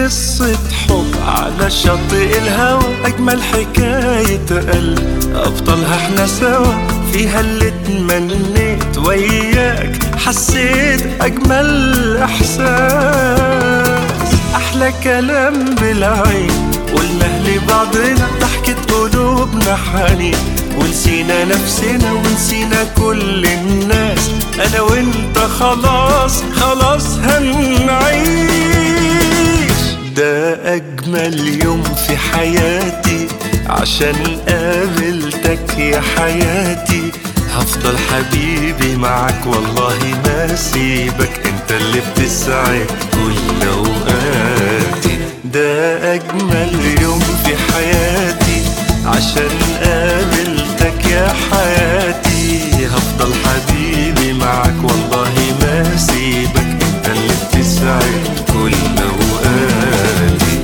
قصة حب على شاطئ الهوى أجمل حكاية قلب أبطالها احنا سوا فيها اللي اتمنيت وياك حسيت أجمل إحساس أحلى كلام بالعين قلنا لبعضنا ضحكة قلوبنا حنين ونسينا نفسنا ونسينا كل الناس انا وانت خلاص خلاص هنعيش ده اجمل يوم في حياتي عشان قابلتك يا حياتي هفضل حبيبي معك والله ما سيبك انت اللي بتسعد كل اوقاتي ده اجمل يوم في حياتي عشان قابلتك يا حياتي هفضل حبيبي معك والله ما سيبك انت اللي بتسعد كل اوقاتي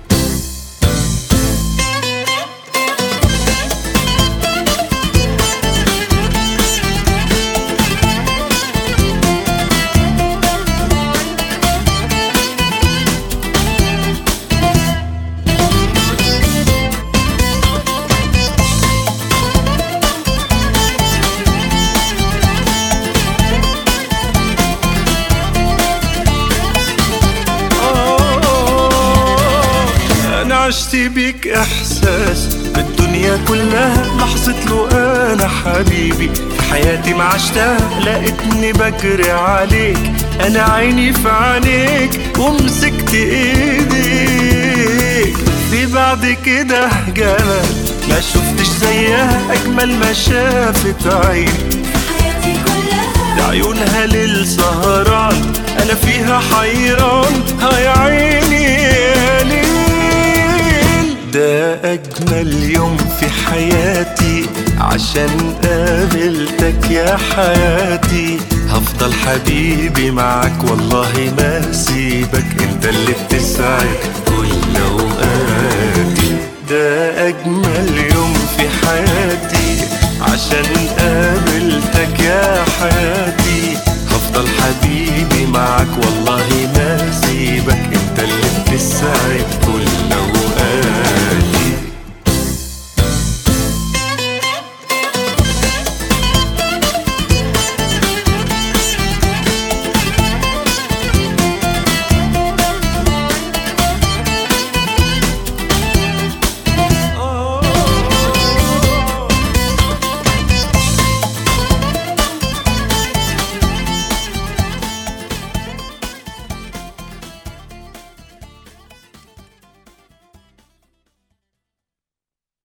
انا عشت بيك احساس بالدنيا كلها لحظة له انا حبيبي في حياتي ما عشتها لقيتني بجري عليك انا عيني في عينيك ومسكت ايديك في بعد كده جمال ما شفتش زيها اجمل ما شافت عيني حياتي كلها ده عيونها للسهران انا فيها حيران ها يا عيني يا ليل ده اجمل يوم في حياتي عشان قابلتك يا حياتي هفضل حبيبي معك والله ما سيبك انت اللي بتسعد كل اوقاتي ده اجمل